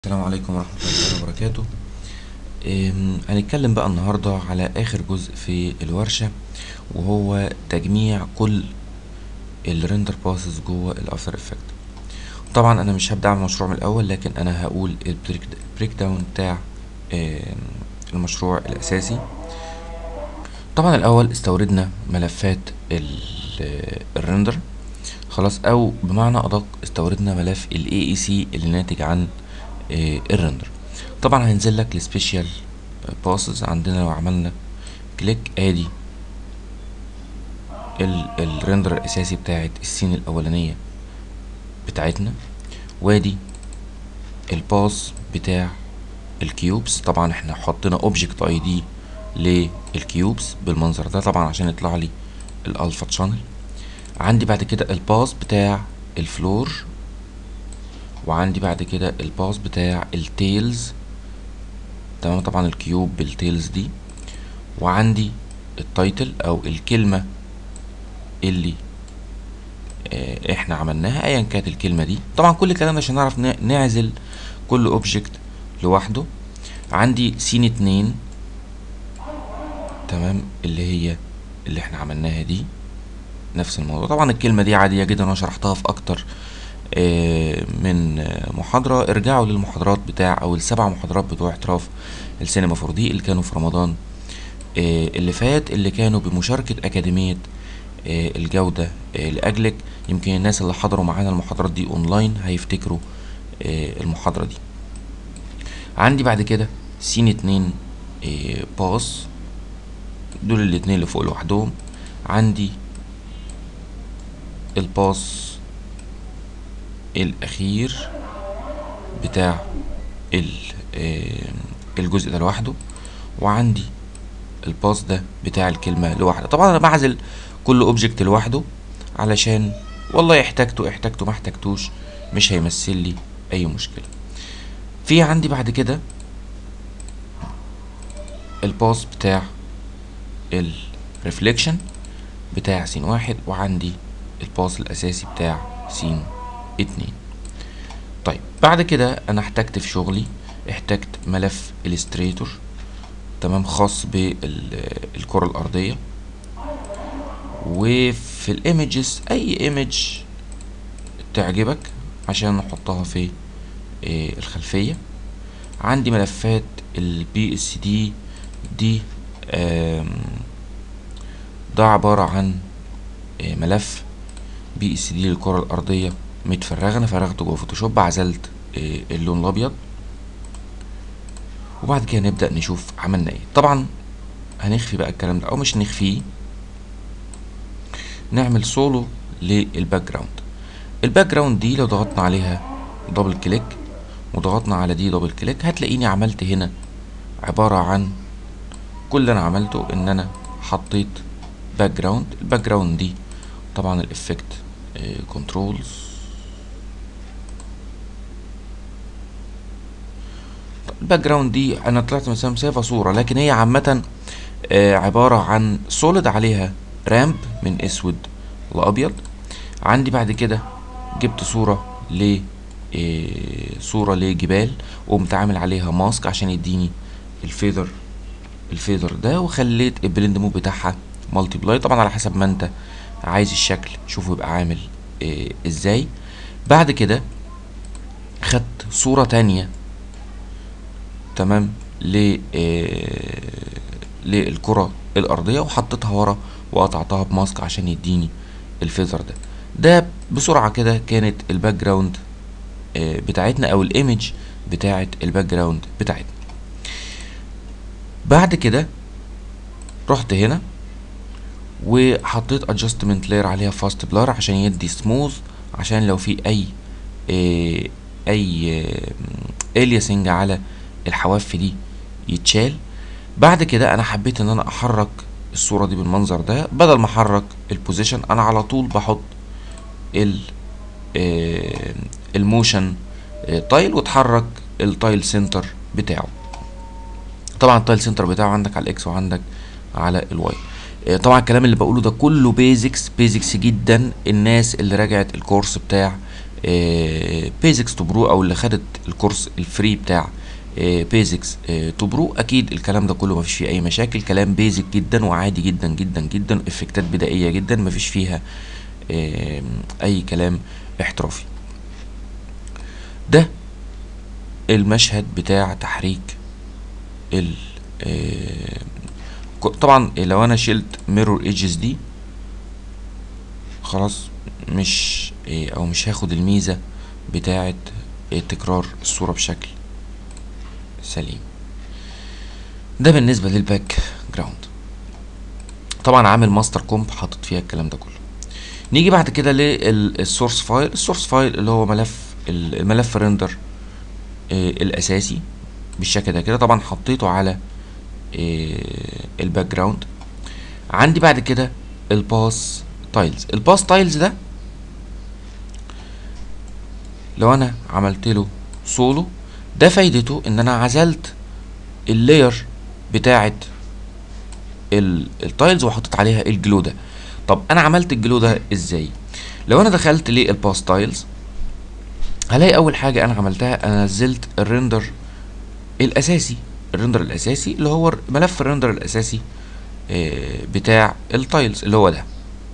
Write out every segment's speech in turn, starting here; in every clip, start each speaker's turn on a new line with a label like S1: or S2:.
S1: السلام عليكم ورحمة الله وبركاته أم، هنتكلم بقى النهاردة على آخر جزء في الورشة وهو تجميع كل الريندر باسز جوه الافتر افكت طبعا انا مش هبدأ على المشروع من الاول لكن انا هقول البريك داون بتاع أم، المشروع الاساسي طبعا الاول استوردنا ملفات ال- الريندر خلاص او بمعنى ادق استوردنا ملف الاي اي سي اللي ناتج عن آه، الريندر طبعا هينزل لك السبيشال باسز عندنا لو عملنا كليك ادي ال- الريندر الاساسي بتاعت السين الاولانيه بتاعتنا وادي الباس بتاع الكيوبس طبعا احنا حطينا اوبجكت اي دي للكيوبس بالمنظر ده طبعا عشان يطلع لي الالفا تشانل عندي بعد كده الباس بتاع الفلور وعندي بعد كده الباس بتاع التيلز تمام طبعا الكيوب بالتيلز دي وعندي التايتل او الكلمة اللي آه، احنا عملناها ايا كانت الكلمة دي طبعا كل الكلام ده عشان نعرف ن- نعزل كل اوبجكت لوحده عندي سين اتنين تمام اللي هي اللي احنا عملناها دي نفس الموضوع طبعا الكلمة دي عادية جدا انا شرحتها في اكتر آه، من آه، محاضرة ارجعوا للمحاضرات بتاع او السبع محاضرات بتوع احتراف السينما 4 دي اللي كانوا في رمضان آه، اللي فات اللي كانوا بمشاركة أكاديمية آه، الجودة آه، لأجلك يمكن الناس اللي حضروا معانا المحاضرات دي اونلاين هيفتكروا آه، المحاضرة دي عندي بعد كده سين اتنين آه، باص دول الاتنين اللي فوق لوحدهم عندي الباص الأخير بتاع ال- آه، الجزء ده لوحده وعندي الباص ده بتاع الكلمة لوحده طبعا أنا بعزل كل اوبجكت لوحده علشان والله احتاجته احتاجته ما احتاجتوش مش هيمثل لي أي مشكلة في عندي بعد كده الباص بتاع الريفليكشن بتاع سين واحد وعندي الباص الأساسي بتاع سين اتنين طيب بعد كده أنا احتجت في شغلي احتجت ملف illustrator تمام خاص بالكرة الأرضية وفي الايمجز أي ايمج تعجبك عشان نحطها في آه، الخلفية عندي ملفات البي اس دي دي آم، ده عبارة عن آه، ملف بي اس دي للكرة الأرضية متفرغة أنا فرغته جوه فوتوشوب عزلت آه، اللون الأبيض وبعد كده نبدأ نشوف عملنا ايه طبعا هنخفي بقى الكلام ده أو مش نخفيه نعمل سولو للباك جراوند الباك جراوند دي لو ضغطنا عليها دبل كليك وضغطنا على دي دبل كليك هتلاقيني عملت هنا عبارة عن كل اللي انا عملته ان انا حطيت باك جراوند الباك جراوند دي طبعا الافكت كنترولز الباك جراوند دي انا طلعت مثلا سايبها صورة لكن هي عامة آه، عبارة عن سوليد عليها رامب من اسود لابيض عندي بعد كده جبت صورة ل آه، صورة لجبال وقمت عامل عليها ماسك عشان يديني الفيذر الفيذر ده وخليت البلند مود بتاعها مالتي بلاي طبعا على حسب ما انت عايز الشكل شوفه يبقى عامل آه، ازاي بعد كده خدت صورة تانية تمام ل آه، للكرة الأرضية وحطيتها ورا وقطعتها بماسك عشان يديني الفيذر ده ده بسرعة كده كانت الباك جراوند آه، بتاعتنا أو الإيمج بتاعت الباك جراوند بتاعتنا بعد كده رحت هنا وحطيت ادجستمنت لاير عليها فاست بلار عشان يدي سموث عشان لو في اي آه، اي الياسنج على الحواف دي يتشال بعد كده انا حبيت ان انا احرك الصورة دي بالمنظر ده بدل ما احرك البوزيشن انا على طول بحط ال آه، الموشن آه، تايل وتحرك التايل سنتر بتاعه طبعا التايل سنتر بتاعه عندك على الاكس وعندك على الواي آه، طبعا الكلام اللي بقوله ده كله بيزكس بيزكس جدا الناس اللي راجعت الكورس بتاع بيزكس تو برو او اللي خدت الكورس الفري بتاع بيزكس تو برو اكيد الكلام ده كله مفيش فيه اي مشاكل كلام بيزك جدا وعادي جدا جدا جدا افكتات بدائيه جدا مفيش فيها آه، اي كلام احترافي ده المشهد بتاع تحريك ال آه، ك- طبعا لو انا شلت ميرور ايدجز دي خلاص مش آه، او مش هاخد الميزة بتاعة آه، تكرار الصورة بشكل سليم ده بالنسبة للباك جراوند طبعا عامل ماستر كومب حاطط فيها الكلام ده كله نيجي بعد كده للسورس فايل السورس فايل اللي هو ملف الملف ريندر آه، الاساسي بالشكل ده كده طبعا حطيته على الباك جراوند عندي بعد كده الباس تايلز الباس تايلز ده لو انا عملت له سولو ده فايدته ان انا عزلت اللاير بتاعه ال- التايلز وحطيت عليها الجلو ده طب انا عملت الجلو ده ازاي لو انا دخلت للباس تايلز هلاقي اول حاجه انا عملتها انا نزلت الريندر الاساسي الريندر الاساسي اللي هو ملف الريندر الاساسي آه، بتاع التايلز اللي هو ده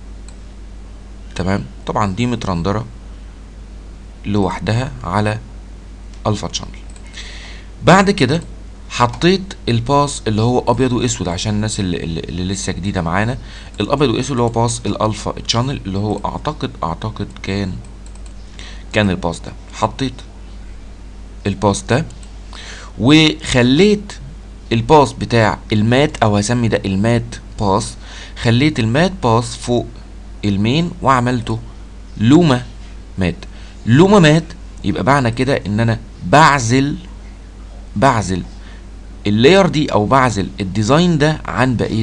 S1: تمام طبعا دي مترندره لوحدها على الفا تشانل بعد كده حطيت الباس اللي هو ابيض واسود عشان الناس اللي, اللي, اللي لسه جديده معانا الابيض واسود اللي هو باس الالفا تشانل اللي هو اعتقد اعتقد كان كان الباس ده حطيت الباس ده وخليت الباس بتاع المات او هسمي ده المات باس خليت المات باس فوق المين وعملته لوما مات لوما مات يبقى معنى كده ان انا بعزل بعزل اللاير دي او بعزل الديزاين ده عن بقيه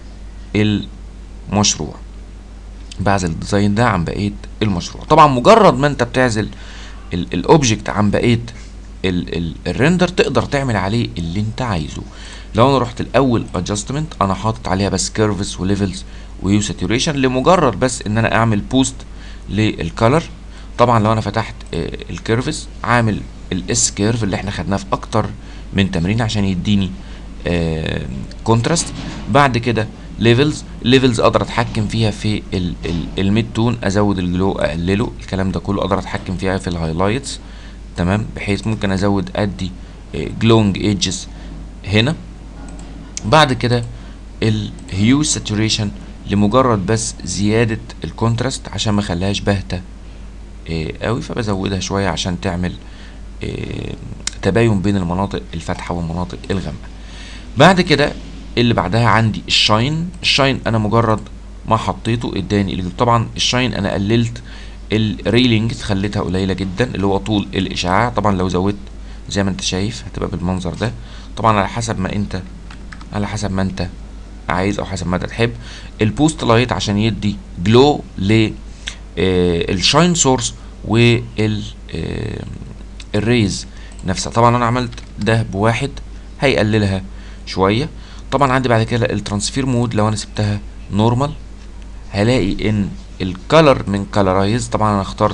S1: المشروع بعزل الديزاين ده عن بقيه المشروع طبعا مجرد ما انت بتعزل الاوبجكت عن بقيه ال- ال- الريندر تقدر تعمل عليه اللي انت عايزه لو انا رحت الاول ادجستمنت انا حاطط عليها بس كيرفز وليفلز ويو ساتوريشن لمجرد بس ان انا اعمل بوست للكالر طبعا لو انا فتحت الكيرفز عامل الاس كيرف اللي احنا خدناه في اكتر من تمرين عشان يديني كونتراست بعد كده ليفلز ليفلز اقدر اتحكم فيها في الميد تون ازود الجلو اقلله الكلام ده كله اقدر اتحكم فيها في الهايلايتس تمام بحيث ممكن ازود ادي جلونج ايدجز هنا بعد كده الهيو ساتوريشن لمجرد بس زيادة الكونتراست عشان ما اخليهاش باهتة إيه قوي فبزودها شوية عشان تعمل إيه تباين بين المناطق الفاتحة والمناطق الغامقة بعد كده اللي بعدها عندي الشاين الشاين انا مجرد ما حطيته اداني ال- طبعا الشاين انا قللت الريلينج خليتها قليله جدا اللي هو طول الاشعاع طبعا لو زودت زي ما انت شايف هتبقى بالمنظر ده طبعا على حسب ما انت على حسب ما انت عايز او حسب ما انت تحب البوست لايت عشان يدي جلو ل الشاين سورس وال آه، الريز نفسها طبعا انا عملت ده بواحد هيقللها شويه طبعا عندي بعد كده الترانسفير مود لو انا سبتها نورمال هلاقي ان الكالر من كالرايز طبعا انا اخترت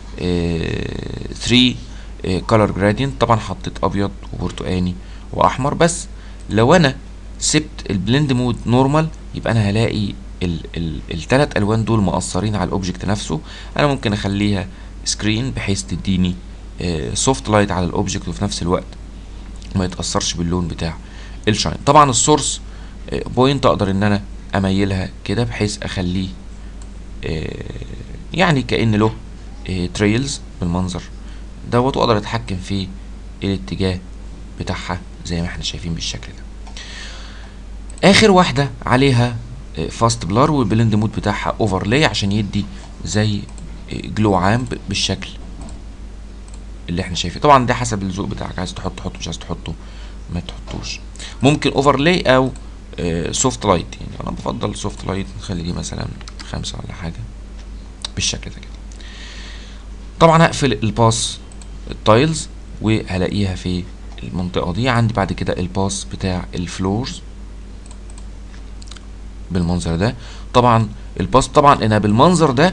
S1: 3 كالر جرادينت طبعا حطيت ابيض وبرتقاني واحمر بس لو انا سبت البلند مود نورمال يبقى انا هلاقي ال ال التلات الوان دول مؤثرين على الاوبجكت نفسه انا ممكن اخليها سكرين بحيث تديني سوفت لايت على الاوبجكت وفي نفس الوقت ما يتاثرش باللون بتاع الشاين طبعا السورس بوينت اقدر ان انا اميلها كده بحيث اخليه آه، يعني كأن له تريلز بالمنظر دوت واقدر اتحكم في الاتجاه بتاعها زي ما احنا شايفين بالشكل ده اخر واحده عليها فاست بلار والبلند مود بتاعها اوفرلاي عشان يدي زي جلو عام ب- بالشكل اللي احنا شايفينه طبعا ده حسب الذوق بتاعك عايز تحط تحطه مش عايز تحطه ما تحطوش ممكن اوفرلاي او سوفت لايت يعني انا بفضل سوفت لايت نخلي دي مثلا خمسة ولا حاجة بالشكل ده كده طبعا هقفل الباس التايلز وهلاقيها في المنطقة دي عندي بعد كده الباس بتاع الفلورز بالمنظر ده طبعا الباس طبعا انا بالمنظر ده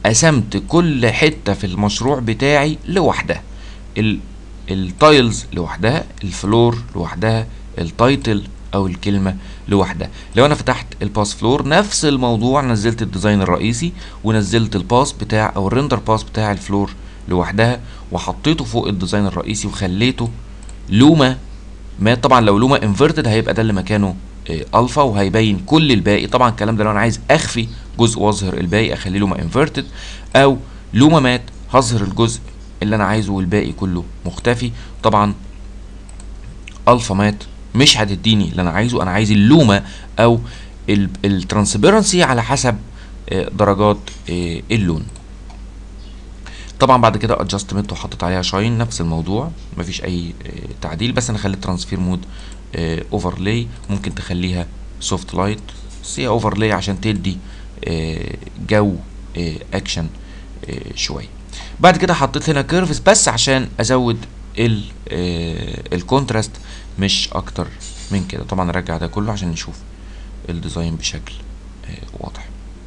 S1: قسمت كل حته في المشروع بتاعي لوحدها ال التايلز لوحدها الفلور لوحدها التايتل او الكلمه لوحدها لو انا فتحت الباس فلور نفس الموضوع نزلت الديزاين الرئيسي ونزلت الباس بتاع او الريندر باس بتاع الفلور لوحدها وحطيته فوق الديزاين الرئيسي وخليته لوما ما طبعا لو لوما انفرتد هيبقى ده اللي مكانه آه، الفا وهيبين كل الباقي طبعا الكلام ده لو انا عايز اخفي جزء واظهر الباقي اخليه لوما انفرتد او لوما مات هظهر الجزء اللي انا عايزه والباقي كله مختفي طبعا الفا مات مش هتديني اللي انا عايزه انا عايز اللومه او الترانسبيرنسي على حسب آه، درجات آه، اللون طبعا بعد كده ادجستمنت وحطيت عليها شاين نفس الموضوع مفيش اي آه، تعديل بس انا خليت ترانسفير مود اوفرلاي ممكن تخليها سوفت لايت بس هي اوفرلاي عشان تدي آه، جو اكشن شويه بعد كده حطيت هنا كيرفز بس عشان ازود الكونتراست مش اكتر من كده طبعا نرجع ده كله عشان نشوف الديزاين بشكل آه، واضح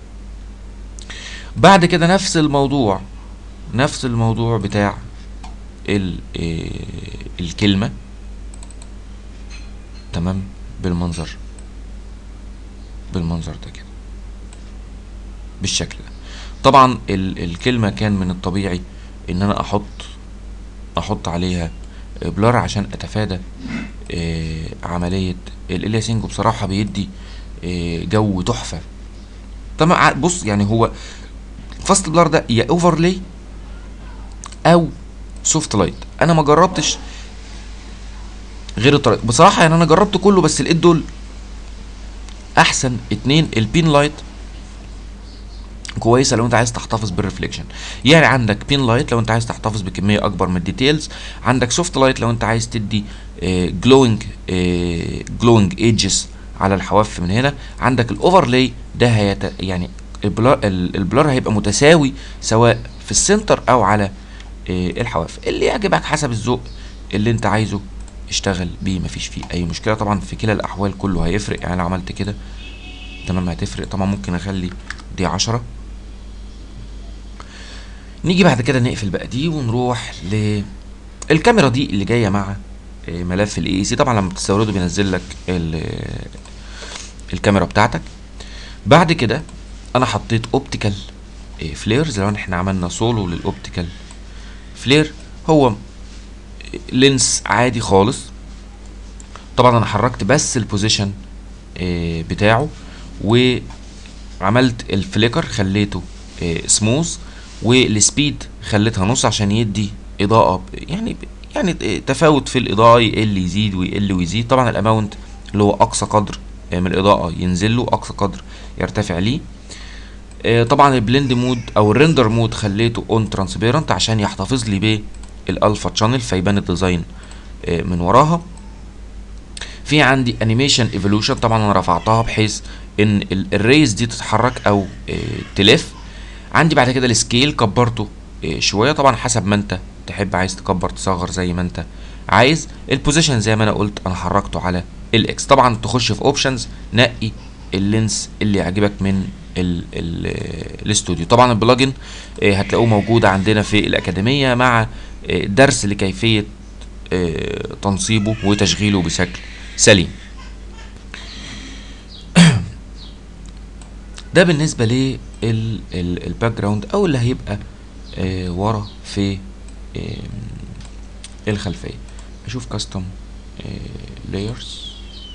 S1: بعد كده نفس الموضوع نفس الموضوع بتاع ال آه، الكلمة تمام بالمنظر بالمنظر ده كده بالشكل ده طبعا ال الكلمة كان من الطبيعي ان انا احط احط عليها بلار عشان اتفادى آه، عملية الالياسينج بصراحة بيدي آه، جو تحفة طبعا بص يعني هو فاست بلار ده يا اوفرلاي او سوفت لايت انا ما جربتش غير الطريقة بصراحة يعني انا جربت كله بس لقيت دول احسن اتنين البين لايت كويسه لو انت عايز تحتفظ بالريفليكشن يعني عندك بين لايت لو انت عايز تحتفظ بكميه اكبر من الديتيلز عندك سوفت لايت لو انت عايز تدي جلوينج جلوينج ايدجز على الحواف من هنا عندك الاوفرلاي ده هيت يعني البلار, البلار هيبقى متساوي سواء في السنتر او على آه، الحواف اللي يعجبك حسب الذوق اللي انت عايزه اشتغل بيه مفيش فيه اي مشكله طبعا في كلا الاحوال كله هيفرق يعني لو عملت كده تمام هتفرق طبعا ممكن اخلي دي عشرة نيجي بعد كده نقفل بقى دي ونروح ل الكاميرا دي اللي جايه مع آه، ملف الاي سي طبعا لما بتستورده بينزل لك ال- الكاميرا بتاعتك بعد كده انا حطيت اوبتيكال فليرز لو احنا عملنا سولو للاوبتيكال فلير هو لينس عادي خالص طبعا انا حركت بس البوزيشن آه، بتاعه وعملت الفليكر خليته سموث والسبيد خليتها نص عشان يدي اضاءه ب- يعني يعني تفاوت في الاضاءه يقل يزيد ويقل ويزيد طبعا الاماونت اللي هو اقصى قدر آه، من الاضاءه ينزل له اقصى قدر يرتفع ليه آه، طبعا البلند مود او الريندر مود خليته اون ترانسبيرنت عشان يحتفظ لي بالالفا تشانل فيبان الديزاين آه، من وراها في عندي انيميشن ايفولوشن طبعا انا رفعتها بحيث ان ال- الريز دي تتحرك او آه، تلف عندي بعد كده السكيل كبرته آه، شويه طبعا حسب ما انت تحب عايز تكبر تصغر زي ما انت عايز البوزيشن زي ما انا قلت انا حركته على الاكس طبعا تخش في اوبشنز نقي اللينس اللي يعجبك من ال ال الاستوديو طبعا البلجن آه، هتلاقوه موجود عندنا في الاكاديميه مع آه، درس لكيفيه آه، تنصيبه وتشغيله بشكل سليم ده بالنسبة للباك جراوند او اللي هيبقى آه ورا في آه الخلفية اشوف كاستم لايرز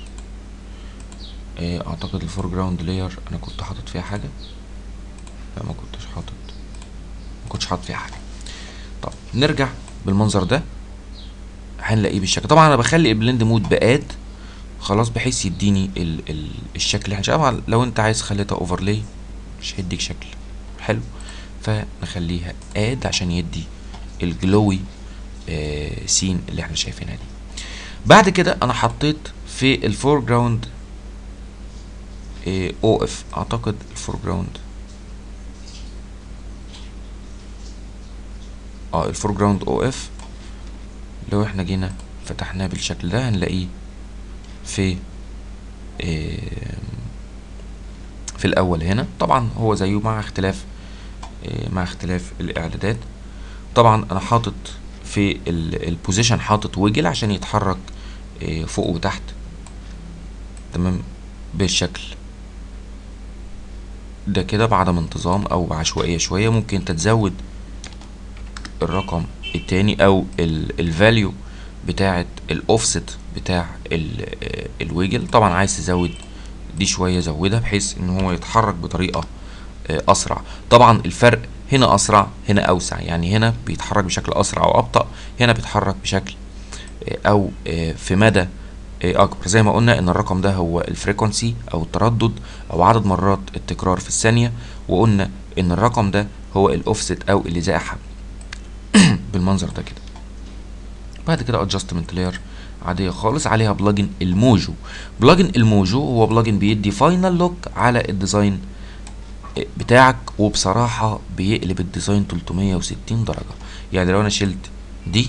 S1: اعتقد الفور جراوند لاير انا كنت حاطط فيها حاجة لا ما كنتش حاطط ما كنتش حاطط فيها حاجة طب نرجع بالمنظر ده هنلاقيه بالشكل طبعا انا بخلي البلند مود باد خلاص بحيث يديني ال ال الشكل اللي احنا طبعا لو انت عايز خليتها اوفرلاي مش هيديك شكل حلو فنخليها اد عشان يدي الجلوي آه سين اللي احنا شايفينها دي بعد كده انا حطيت في الفور جراوند او اف اعتقد الفور جراوند اه الفور جراوند او اف لو احنا جينا فتحناه بالشكل ده هنلاقيه في آه، في الاول هنا طبعا هو زيه مع اختلاف آه، مع اختلاف الاعدادات طبعا انا حاطط في البوزيشن حاطط ويجل عشان يتحرك آه، فوق وتحت تمام بالشكل ده كده بعدم انتظام او بعشوائيه شويه ممكن تتزود الرقم التاني او الفاليو بتاعه الاوفست بتاع الويجل طبعا عايز تزود دي شويه زودها بحيث ان هو يتحرك بطريقه آه، اسرع طبعا الفرق هنا اسرع هنا اوسع يعني هنا بيتحرك بشكل اسرع او ابطا هنا بيتحرك بشكل آه، او آه، في مدى اكبر زي ما قلنا ان الرقم ده هو الفريكونسي او التردد او عدد مرات التكرار في الثانيه وقلنا ان الرقم ده هو الاوفست او الازاحه بالمنظر ده كده بعد كده ادجستمنت لاير عاديه خالص عليها بلجن الموجو بلجن الموجو هو بلجن بيدي فاينل لوك على الديزاين بتاعك وبصراحه بيقلب الديزاين 360 درجه يعني لو انا شلت دي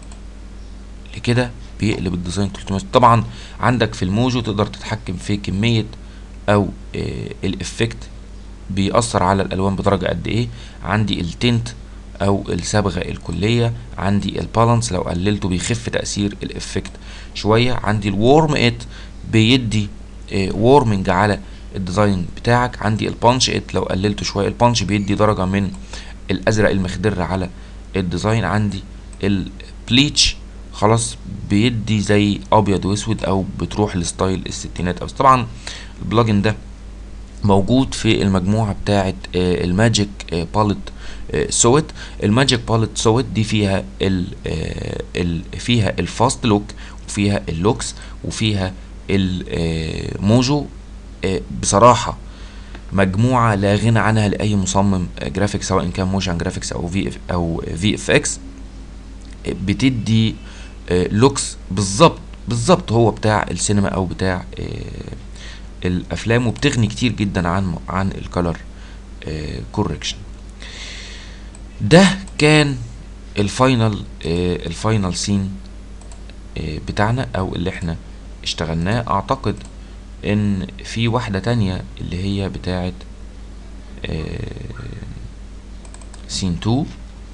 S1: لكده بيقلب الديزاين 360 طبعا عندك في الموجو تقدر تتحكم في كميه او آه الافكت بيأثر على الالوان بدرجه قد ايه عندي التنت او الصبغه الكليه عندي البالانس لو قللته بيخف تاثير الافكت شويه عندي الورم ات بيدي وورمنج على الديزاين بتاعك عندي البانش ات لو قللته شويه البانش بيدي درجه من الازرق المخضر على الديزاين عندي البليتش خلاص بيدي زي ابيض واسود او بتروح لستايل الستينات او طبعا البلجن ده موجود في المجموعه بتاعه الماجيك باليت سويت الماجيك باليت سويت دي فيها ال ال فيها الفاست لوك وفيها اللوكس وفيها الموجو بصراحه مجموعه لا غنى عنها لاي مصمم جرافيك سواء كان موشن جرافيكس او في او في اف اكس بتدي لوكس بالظبط بالظبط هو بتاع السينما او بتاع الافلام وبتغني كتير جدا عن عن الكالر كوركشن ده كان الفاينل الفاينل سين بتاعنا او اللي احنا اشتغلناه اعتقد ان في واحدة تانية اللي هي بتاعت سين 2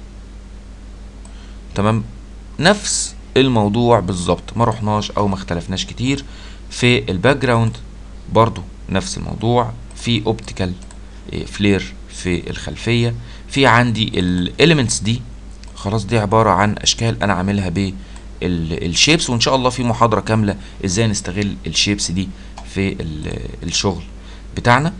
S1: تمام نفس الموضوع بالظبط ما رحناش او ما اختلفناش كتير في الباك جراوند برضو نفس الموضوع في اوبتيكال فلير في الخلفيه في عندي الاليمنتس دي خلاص دي عباره عن اشكال انا عاملها ب الشيبس وان شاء الله في محاضره كامله ازاي نستغل الشيبس دي في الشغل بتاعنا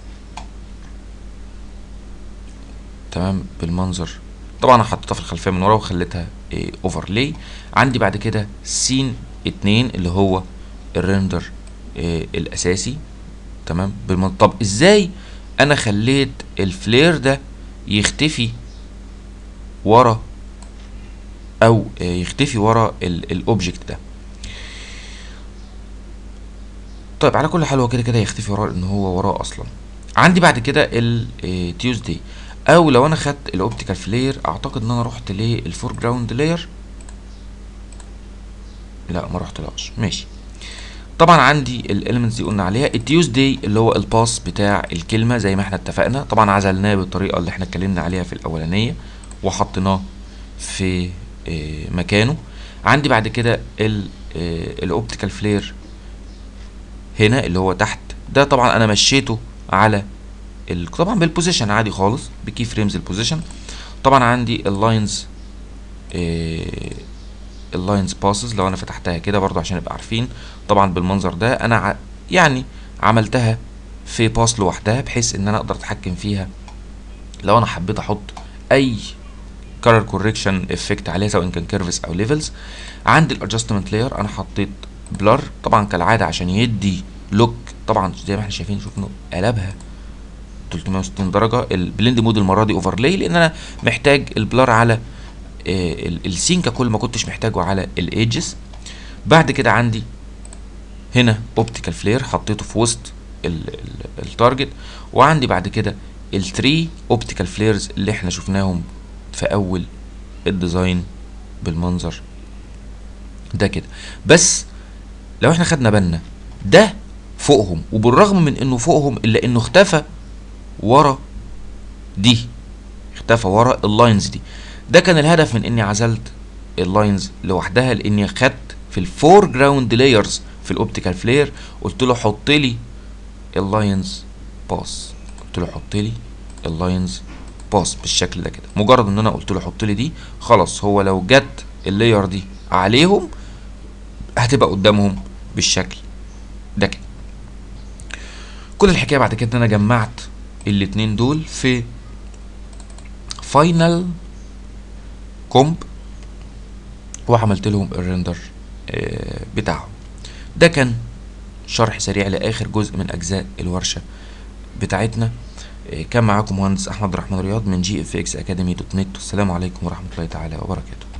S1: تمام بالمنظر طبعا انا حطيتها في الخلفيه من ورا وخليتها اوفرلاي عندي بعد كده سين اتنين اللي هو الريندر آه الاساسي تمام بالمن... طب ازاي انا خليت الفلير ده يختفي ورا او آه يختفي ورا الاوبجكت ده طيب على كل حال هو كده كده يختفي وراه ان هو وراه اصلا عندي بعد كده التيوزداي او لو انا خدت الاوبتيكال فلير اعتقد ان انا رحت للفور جراوند لاير لا ما رحتلهاش ماشي طبعا عندي الاليمنتس دي قلنا عليها التيوزداي اللي هو الباس بتاع الكلمه زي ما احنا اتفقنا طبعا عزلناه بالطريقه اللي احنا اتكلمنا عليها في الاولانيه وحطيناه في اه مكانه عندي بعد كده الاوبتيكال فلير هنا اللي هو تحت ده طبعا انا مشيته على طبعا بالبوزيشن عادي خالص بكي فريمز البوزيشن طبعا عندي اللاينز اه اللاينز باسز لو انا فتحتها كده برضو عشان نبقى عارفين طبعا بالمنظر ده انا ع... يعني عملتها في باس لوحدها بحيث ان انا اقدر اتحكم فيها لو انا حبيت احط اي color correction افكت عليها سواء كان كيرفز او ليفلز عندي الادجستمنت لاير انا حطيت بلر طبعا كالعاده عشان يدي لوك طبعا زي ما احنا شايفين شوفنا قلبها 360 درجه البلند مود المره دي اوفرلاي لان انا محتاج البلر على السين ككل ما كنتش محتاجه على الايدجز بعد كده عندي هنا اوبتيكال فلير حطيته في وسط التارجت وعندي بعد كده الثري اوبتيكال فليرز اللي احنا شفناهم في اول الديزاين بالمنظر ده كده بس لو احنا خدنا بالنا ده فوقهم وبالرغم من انه فوقهم الا انه اختفى ورا دي اختفى ورا اللاينز دي ده كان الهدف من اني عزلت اللاينز لوحدها لاني خدت في الفور جراوند لايرز في الاوبتيكال فلير قلت له حط لي اللاينز باس قلت له حط لي اللاينز باس بالشكل ده كده مجرد ان انا قلت له حط لي دي خلاص هو لو جت اللاير دي عليهم هتبقى قدامهم بالشكل ده كده كل الحكايه بعد كده ان انا جمعت الاتنين دول في فاينل كومب وعملت لهم الريندر آه، بتاعهم ده كان شرح سريع لاخر جزء من اجزاء الورشه بتاعتنا آه، كان معاكم مهندس احمد الرحمن رياض من جي اف اكس اكاديمي دوت نت والسلام عليكم ورحمه الله تعالى وبركاته